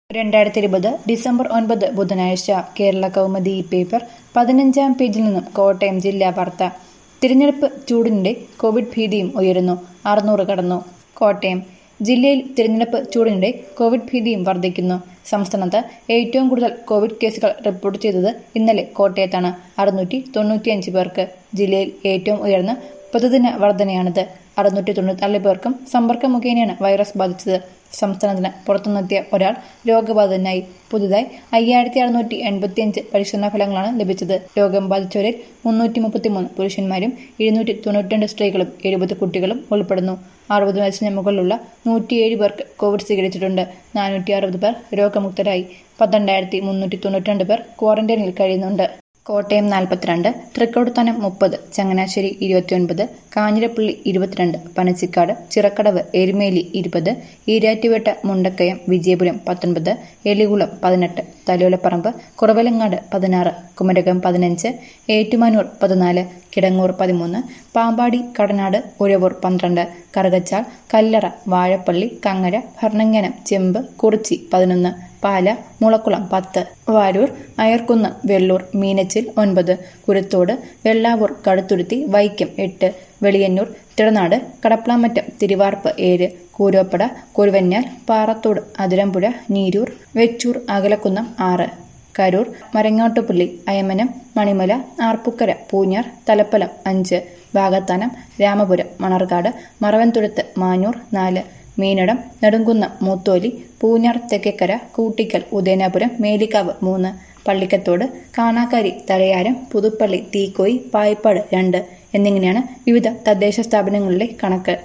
രണ്ടായിരത്തി ഇരുപത് ഡിസംബർ ഒൻപത് ബുധനാഴ്ച കേരള കൗമുദി പേപ്പർ പതിനഞ്ചാം പേജിൽ നിന്നും കോട്ടയം ജില്ലാ വാർത്ത തിരഞ്ഞെടുപ്പ് ചൂടിനിടെ കോവിഡ് ഭീതിയും ഉയരുന്നു അറുന്നൂറ് കടന്നു കോട്ടയം ജില്ലയിൽ തിരഞ്ഞെടുപ്പ് ചൂടിനിടെ കോവിഡ് ഭീതിയും വർദ്ധിക്കുന്നു സംസ്ഥാനത്ത് ഏറ്റവും കൂടുതൽ കോവിഡ് കേസുകൾ റിപ്പോർട്ട് ചെയ്തത് ഇന്നലെ കോട്ടയത്താണ് അറുന്നൂറ്റി തൊണ്ണൂറ്റിയഞ്ച് പേർക്ക് ജില്ലയിൽ ഏറ്റവും ഉയർന്ന പ്രതിദിന വർധനയാണിത് അറുന്നൂറ്റി തൊണ്ണൂറ്റിനാല് പേർക്കും സമ്പർക്കം മുഖേനയാണ് വൈറസ് ബാധിച്ചത് സംസ്ഥാനത്തിന് പുറത്തുനിന്നെത്തിയ ഒരാൾ രോഗബാധിതനായി പുതുതായി അയ്യായിരത്തി അറുന്നൂറ്റി എൺപത്തിയഞ്ച് പരിശോധനാ ഫലങ്ങളാണ് ലഭിച്ചത് രോഗം ബാധിച്ചവരിൽ മുന്നൂറ്റി മുപ്പത്തിമൂന്ന് പുരുഷന്മാരും ഇരുന്നൂറ്റി തൊണ്ണൂറ്റിരണ്ട് സ്ത്രീകളും എഴുപത് കുട്ടികളും ഉൾപ്പെടുന്നു അറുപത് വയസ്സിന് മുകളിലുള്ള നൂറ്റിയേഴ് പേർക്ക് കോവിഡ് സ്ഥിരീകരിച്ചിട്ടുണ്ട് നാനൂറ്റി അറുപത് പേർ രോഗമുക്തരായി പന്ത്രണ്ടായിരത്തി മുന്നൂറ്റി തൊണ്ണൂറ്റിരണ്ട് പേർ ക്വാറന്റൈനിൽ കഴിയുന്നുണ്ട് കോട്ടയം നാൽപ്പത്തിരണ്ട് തൃക്കോടുത്താനം മുപ്പത് ചങ്ങനാശ്ശേരി ഇരുപത്തിയൊൻപത് കാഞ്ഞിരപ്പള്ളി ഇരുപത്തിരണ്ട് പനച്ചിക്കാട് ചിറക്കടവ് എരുമേലി ഇരുപത് ഈരാറ്റുപേട്ട മുണ്ടക്കയം വിജയപുരം പത്തൊൻപത് എലികുളം പതിനെട്ട് തലയോലപ്പറമ്പ് കുറവലങ്ങാട് പതിനാറ് കുമരകം പതിനഞ്ച് ഏറ്റുമാനൂർ പതിനാല് കിടങ്ങൂർ പതിമൂന്ന് പാമ്പാടി കടനാട് ഉഴവൂർ പന്ത്രണ്ട് കറുകച്ചാൽ കല്ലറ വാഴപ്പള്ളി കങ്ങര ഭരണങ്ങനം ചെമ്പ് കുറിച്ചി പതിനൊന്ന് പാല മുളക്കുളം പത്ത് വാരൂർ അയർക്കുന്ന് വെള്ളൂർ മീനച്ചിൽ ഒൻപത് കുരുത്തോട് വെള്ളാവൂർ കടുത്തുരുത്തി വൈക്കം എട്ട് വെളിയന്നൂർ തിടനാട് കടപ്ലാമറ്റം തിരുവാർപ്പ് ഏഴ് കൂരോപ്പട കുരുവന്യാൽ പാറത്തോട് അതിരമ്പുഴ നീരൂർ വെച്ചൂർ അകലക്കുന്നം ആറ് കരൂർ മരങ്ങാട്ടുപള്ളി അയമനം മണിമല ആർപ്പുക്കര പൂഞ്ഞാർ തലപ്പലം അഞ്ച് വാകത്താനം രാമപുരം മണർകാട് മറവൻതുരുത്ത് മാഞ്ഞൂർ നാല് മീനടം നെടുങ്കുന്നം മൂത്തോലി പൂഞ്ഞാർ തെക്കേക്കര കൂട്ടിക്കൽ ഉദയനാപുരം മേലിക്കാവ് മൂന്ന് പള്ളിക്കത്തോട് കാണാക്കാരി തലയാരം പുതുപ്പള്ളി തീക്കോയി പായിപ്പാട് രണ്ട് എന്നിങ്ങനെയാണ് വിവിധ തദ്ദേശ സ്ഥാപനങ്ങളിലെ കണക്ക്